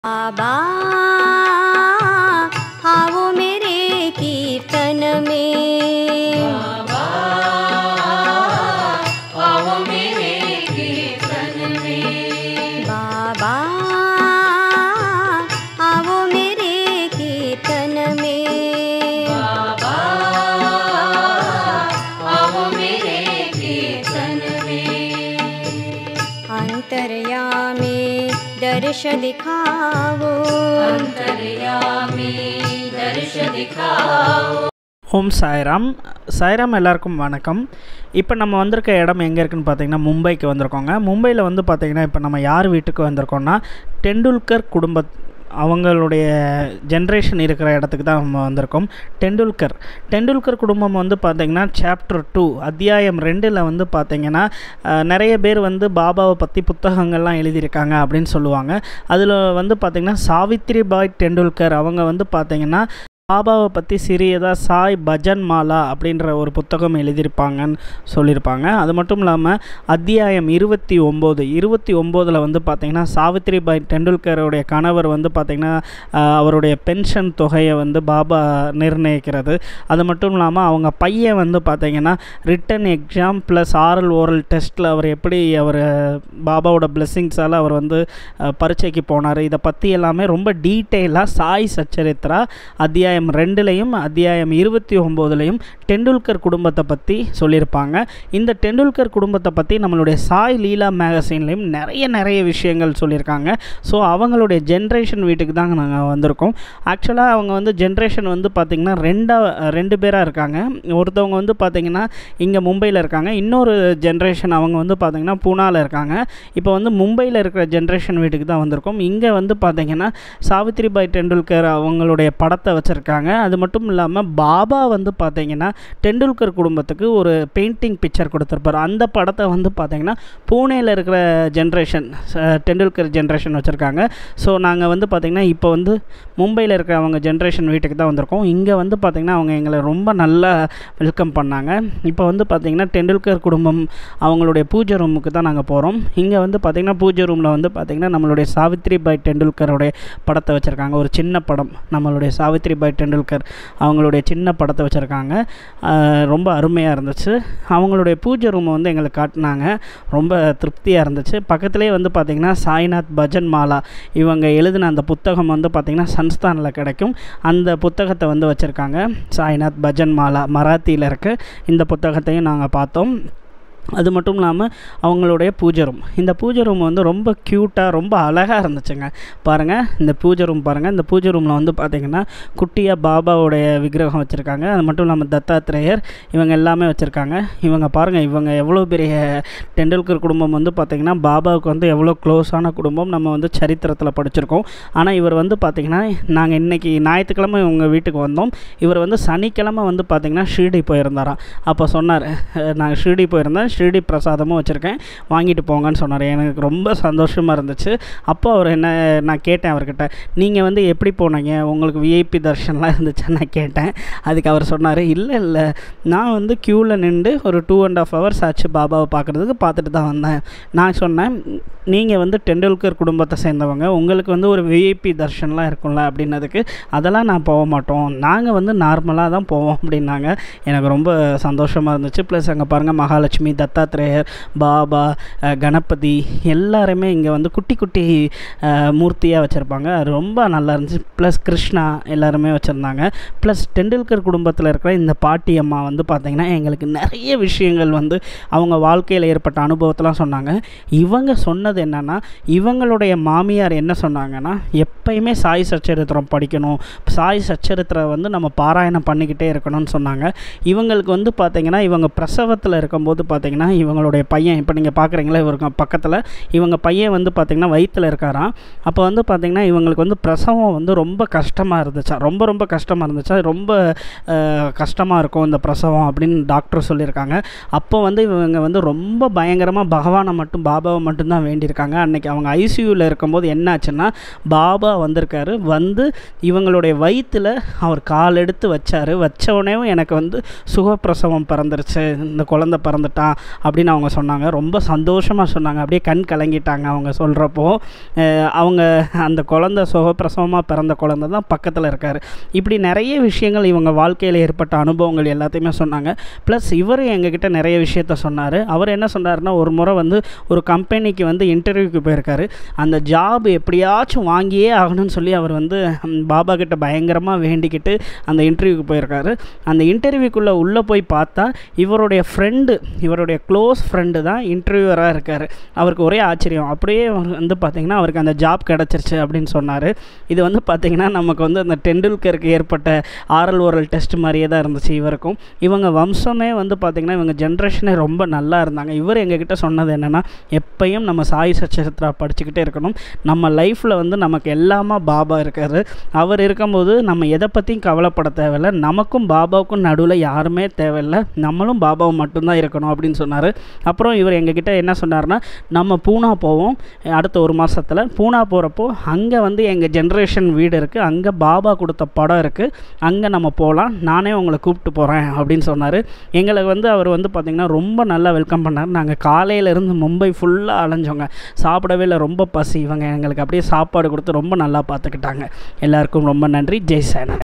बाबा आओ मेरे कीर्तन में आओ मेरे कीर्तन में बाबा आओ मेरे कीर्तन में बाबा आओ मेरे कीर्तन में अंतर्यामी दर्श दिखाओ अंतर्यामी दर्श दिखाओ ஓம் சாய்ராம் சாய்ராம் எல்லாருக்கும் வணக்கம் இப்போ நம்ம வந்திருக்க இடம் எங்கே இருக்குன்னு பார்த்தீங்கன்னா மும்பைக்கு வந்திருக்கோங்க மும்பையில் வந்து பார்த்தீங்கன்னா இப்போ நம்ம யார் வீட்டுக்கு வந்திருக்கோம்னா டெண்டுல்கர் குடும்ப அவங்களுடைய ஜென்ரேஷன் இருக்கிற இடத்துக்கு தான் நம்ம வந்திருக்கோம் டெண்டுல்கர் டெண்டுல்கர் குடும்பம் வந்து பார்த்திங்கன்னா சாப்டர் டூ அத்தியாயம் ரெண்டில் வந்து பார்த்திங்கன்னா அஹ், நிறைய பேர் வந்து பாபாவை பற்றி புத்தகங்கள்லாம் எழுதியிருக்காங்க அப்படின்னு சொல்லுவாங்க அதில் வந்து பார்த்திங்கன்னா சாவித்ரி பாய் டெண்டுல்கர் அவங்க வந்து பார்த்திங்கன்னா பாபாவை பற்றி சிறியதாக சாய் பஜன் மாலா அப்படின்ற ஒரு புத்தகம் எழுதியிருப்பாங்கன்னு சொல்லியிருப்பாங்க அது மட்டும் இல்லாமல் அத்தியாயம் இருபத்தி ஒம்பது இருபத்தி ஒம்போதில் வந்து பார்த்திங்கன்னா சாவித்ரிபாய் டெண்டுல்கருடைய கணவர் வந்து பார்த்திங்கன்னா ஆஹ், அவருடைய பென்ஷன் தொகையை வந்து பாபா நிர்ணயிக்கிறது அது மட்டும் இல்லாமல் அவங்க பையன் வந்து பார்த்திங்கன்னா written exam plus oral oral டெஸ்ட்டில் அவர் எப்படி அவர் பாபாவோட பிளெஸ்ஸிங்ஸால் அவர் வந்து அஹ், பரீட்சைக்கு போனார் இதை பற்றி எல்லாமே ரொம்ப டீட்டெயிலாக சாய் சச்சரித்ரா அத்தியாயம் ரெண்டுலேயும் அத்தியாயம் இருபத்தி ஒம்போதுலேயும் டெண்டுல்கர் குடும்பத்தை பற்றி சொல்லியிருப்பாங்க இந்த டெண்டுல்கர் குடும்பத்தை பற்றி நம்மளுடைய சாய் லீலா மேகசின்லேயும் நிறைய நிறைய விஷயங்கள் சொல்லியிருக்காங்க ஸோ அவங்களுடைய ஜென்ரேஷன் வீட்டுக்கு தாங்க நாங்கள் வந்திருக்கோம் ஆக்சுவலாக அவங்க வந்து ஜென்ரேஷன் வந்து பார்த்திங்கன்னா ரெண்டா ரெண்டு பேராக இருக்காங்க ஒருத்தவங்க வந்து பார்த்திங்கன்னா இங்கே மும்பையில் இருக்காங்க இன்னொரு ஜென்ரேஷன் அவங்க வந்து பார்த்திங்கன்னா பூனாவில் இருக்காங்க இப்போ வந்து மும்பையில் இருக்கிற ஜென்ரேஷன் வீட்டுக்கு தான் வந்திருக்கோம் இங்கே வந்து பார்த்திங்கன்னா சாவித்ரிபாய் டெண்டுல்கர் அவங்களுடைய படத்தை வச்சுருக்காங்க அது மட்டும் இல்லாமல் பாபா வந்து பார்த்திங்கன்னா டெண்டுல்கர் குடும்பத்துக்கு ஒரு பெயிண்டிங் பிக்சர் கொடுத்துருப்பார் அந்த படத்தை வந்து பார்த்திங்கன்னா பூனேயில் இருக்கிற ஜென்ரேஷன் டெண்டுல்கர் ஜென்ரேஷன் வச்சுருக்காங்க ஸோ நாங்கள் வந்து பார்த்திங்கன்னா இப்போ வந்து மும்பையில் இருக்கிற அவங்க ஜென்ரேஷன் வீட்டுக்கு தான் வந்திருக்கோம் இங்கே வந்து பார்த்திங்கன்னா அவங்க எங்களை ரொம்ப நல்லா வெல்கம் பண்ணாங்க இப்போ வந்து பார்த்திங்கன்னா டெண்டுல்கர் குடும்பம் அவங்களுடைய பூஜை ரூமுக்கு தான் நாங்கள் போகிறோம் இங்கே வந்து பார்த்திங்கன்னா பூஜை ரூமில் வந்து பார்த்திங்கன்னா நம்மளுடைய சாவித்ரி பாய் டெண்டுல்கருடைய படத்தை வச்சுருக்காங்க ஒரு சின்ன படம் நம்மளுடைய சாவித்ரி பாய் டெண்டுல்கர் அவங்களுடைய சின்ன படத்தை வச்சுருக்காங்க ரொம்ப அருமையாக இருந்துச்சு அவங்களுடைய பூஜை ரூமை வந்து எங்களுக்கு காட்டினாங்க ரொம்ப திருப்தியாக இருந்துச்சு பக்கத்துலேயே வந்து பார்த்திங்கன்னா சாய்நாத் பஜன் மாலா இவங்க எழுதின அந்த புத்தகம் வந்து பார்த்திங்கன்னா சன்ஸ்தானில் கிடைக்கும் அந்த புத்தகத்தை வந்து வச்சுருக்காங்க சாய்நாத் பஜன் மாலா மராத்தியில் இருக்க இந்த புத்தகத்தையும் நாங்கள் பார்த்தோம் அது மட்டும் இல்லாமல் அவங்களுடைய பூஜை ரூம் இந்த பூஜை ரூம் வந்து ரொம்ப க்யூட்டாக ரொம்ப அழகாக இருந்துச்சுங்க பாருங்கள் இந்த பூஜை ரூம் பாருங்கள் இந்த பூஜை ரூமில் வந்து பார்த்திங்கன்னா குட்டியாக பாபாவுடைய விக்கிரகம் வச்சுருக்காங்க அது மட்டும் இல்லாமல் தத்தாத்திரேயர் இவங்க எல்லாமே வச்சுருக்காங்க இவங்க பாருங்கள் இவங்க எவ்வளோ பெரிய டெண்டுல்கர் குடும்பம் வந்து பார்த்திங்கன்னா பாபாவுக்கு வந்து எவ்வளோ க்ளோஸான குடும்பம் நம்ம வந்து சரித்திரத்தில் படிச்சிருக்கோம் ஆனால் இவர் வந்து பார்த்திங்கன்னா நாங்கள் இன்றைக்கி ஞாயிற்றுக்கிழமை இவங்க வீட்டுக்கு வந்தோம் இவர் வந்து சனிக்கிழமை வந்து பார்த்திங்கன்னா ஷீர்டி போயிருந்தாராம் அப்போ சொன்னார் நான் ஷீர்டி போயிருந்தேன் ஷீர்டி பிரசாதமும் வச்சுருக்கேன் வாங்கிட்டு போங்கன்னு சொன்னார் எனக்கு ரொம்ப சந்தோஷமாக இருந்துச்சு அப்போ அவர் என்ன நான் கேட்டேன் அவர்கிட்ட நீங்கள் வந்து எப்படி போனீங்க உங்களுக்கு விஐபி தர்ஷன்லாம் இருந்துச்சா நான் கேட்டேன் அதுக்கு அவர் சொன்னார் இல்லை இல்லை நான் வந்து க்யூவில் நின்று ஒரு டூ அண்ட் ஆஃப் ஹவர்ஸ் ஆச்சு பாபாவை பார்க்குறதுக்கு பார்த்துட்டு தான் வந்தேன் நான் சொன்னேன் நீங்கள் வந்து டெண்டுல்கர் குடும்பத்தை சேர்ந்தவங்க உங்களுக்கு வந்து ஒரு விஐபி தர்ஷன்லாம் இருக்கும்ல அப்படின்னதுக்கு அதெல்லாம் நான் போக மாட்டோம் நாங்கள் வந்து நார்மலாக தான் போவோம் அப்படின்னாங்க எனக்கு ரொம்ப சந்தோஷமாக இருந்துச்சு ப்ளஸ் அங்கே பாருங்கள் மகாலட்சுமி தத்தாத்திரேயர் பாபா அஹ், கணபதி எல்லாருமே இங்கே வந்து குட்டி குட்டி மூர்த்தியாக வச்சுருப்பாங்க ரொம்ப நல்லா இருந்துச்சு ப்ளஸ் கிருஷ்ணா எல்லாருமே வச்சுருந்தாங்க ப்ளஸ் டெண்டுல்கர் குடும்பத்தில் இருக்கிற இந்த பாட்டி அம்மா வந்து பார்த்திங்கன்னா எங்களுக்கு நிறைய விஷயங்கள் வந்து அவங்க வாழ்க்கையில் ஏற்பட்ட அனுபவத்தெலாம் சொன்னாங்க இவங்க சொன்னது என்னென்னா இவங்களுடைய மாமியார் என்ன சொன்னாங்கன்னா எப்பயுமே சாய் சச்சரித்திரம் படிக்கணும் சாய் சச்சரித்திரம் வந்து நம்ம பாராயணம் பண்ணிக்கிட்டே இருக்கணும்னு சொன்னாங்க இவங்களுக்கு வந்து பார்த்திங்கன்னா இவங்க பிரசவத்தில் இருக்கும்போது பார்த்திங்கன்னா இவங்களுடைய பையன் இப்போ நீங்கள் பார்க்குறீங்களா இவருக்கு பக்கத்தில் இவங்க பையன் வந்து பார்த்திங்கன்னா வயிற்றில் இருக்காராம் அப்போ வந்து பார்த்திங்கன்னா இவங்களுக்கு வந்து பிரசவம் வந்து ரொம்ப கஷ்டமாக இருந்துச்சா ரொம்ப ரொம்ப கஷ்டமாக இருந்துச்சா ரொம்ப கஷ்டமாக இருக்கும் இந்த பிரசவம் அப்படின்னு டாக்டர் சொல்லியிருக்காங்க அப்போ வந்து இவங்க வந்து ரொம்ப பயங்கரமாக பகவானை மட்டும் பாபாவை மட்டும்தான் வேண்டியிருக்காங்க அன்னைக்கு அவங்க ஐசியூவில் இருக்கும்போது என்னாச்சுன்னா பாபா வந்திருக்காரு வந்து இவங்களுடைய வயிற்றில் அவர் கால் எடுத்து வச்சார் வச்ச உடனே எனக்கு வந்து சுகப்பிரசவம் பிறந்துருச்சு இந்த குழந்தை பிறந்துட்டான் அப்படின்னு அவங்க சொன்னாங்க ரொம்ப சந்தோஷமாக சொன்னாங்க அப்படியே கண் கலங்கிட்டாங்க அவங்க சொல்கிறப்போ அவங்க அந்த குழந்த சுகப்பிரசவமாக பிறந்த குழந்தை தான் பக்கத்தில் இருக்கார் இப்படி நிறைய விஷயங்கள் இவங்க வாழ்க்கையில் ஏற்பட்ட அனுபவங்கள் எல்லாத்தையுமே சொன்னாங்க ப்ளஸ் இவர் எங்ககிட்ட நிறைய விஷயத்த சொன்னார் அவர் என்ன சொன்னார்னா ஒரு முறை வந்து ஒரு கம்பெனிக்கு வந்து இன்டர்வியூக்கு போயிருக்காரு அந்த ஜாப் எப்படியாச்சும் வாங்கியே ஆகணும்னு சொல்லி அவர் வந்து ம், பாபா கிட்ட பயங்கரமாக வேண்டிக்கிட்டு அந்த இன்டர்வியூக்கு போயிருக்காரு அந்த இன்டர்வியூக்குள்ளே உள்ளே போய் பார்த்தா இவருடைய ஃப்ரெண்டு இவருடைய க்ளோஸ் ஃப்ரெண்டு தான் இன்டர்வியூவராக இருக்கார் அவருக்கு ஒரே ஆச்சரியம் அப்படியே அவர் வந்து பார்த்திங்கன்னா அவருக்கு அந்த ஜாப் கிடச்சிருச்சு அப்படின்னு சொன்னார் இது வந்து பார்த்திங்கன்னா நமக்கு வந்து அந்த டெண்டுல்கருக்கு ஏற்பட்ட ஆரல் ஓரல் டெஸ்ட் மாதிரியே தான் இருந்துச்சு இவருக்கும் இவங்க வம்சமே வந்து பார்த்திங்கன்னா இவங்க ஜென்ரேஷனே ரொம்ப நல்லா இருந்தாங்க இவர் எங்ககிட்ட சொன்னது என்னென்னா எப்பயும் நம்ம சாய் சச்சரித்ரா படிச்சுக்கிட்டே இருக்கணும் நம்ம லைஃப்பில் வந்து நமக்கு எல்லாமா பாபா இருக்காரு அவர் இருக்கும்போது நம்ம எதை பற்றியும் கவலைப்பட தேவையில்ல நமக்கும் பாபாவுக்கும் நடுவில் யாருமே தேவையில்லை நம்மளும் பாபாவும் மட்டும்தான் இருக்கணும் அப்படின்னு சொன்னார் அப்புறம் இவர் எங்ககிட்ட என்ன சொன்னார்னா நம்ம பூனா போவோம் அடுத்த ஒரு மாதத்தில் பூனா போகிறப்போ அங்கே வந்து எங்கள் ஜென்ரேஷன் வீடு இருக்குது அங்கே பாபா கொடுத்த படம் இருக்குது அங்கே நம்ம போகலாம் நானே உங்களை கூப்பிட்டு போகிறேன் அப்படின்னு சொன்னார் எங்களுக்கு வந்து அவர் வந்து பார்த்திங்கன்னா ரொம்ப நல்லா வெல்கம் பண்ணார் நாங்கள் காலையிலேருந்து மும்பை ஃபுல்லாக அலைஞ்சோங்க சாப்பிடவே இல்லை ரொம்ப பசி இவங்க எங்களுக்கு அப்படியே சாப்பாடு கொடுத்து ரொம்ப நல்லா பார்த்துக்கிட்டாங்க எல்லாருக்கும் ரொம்ப நன்றி ஜெய் சேனா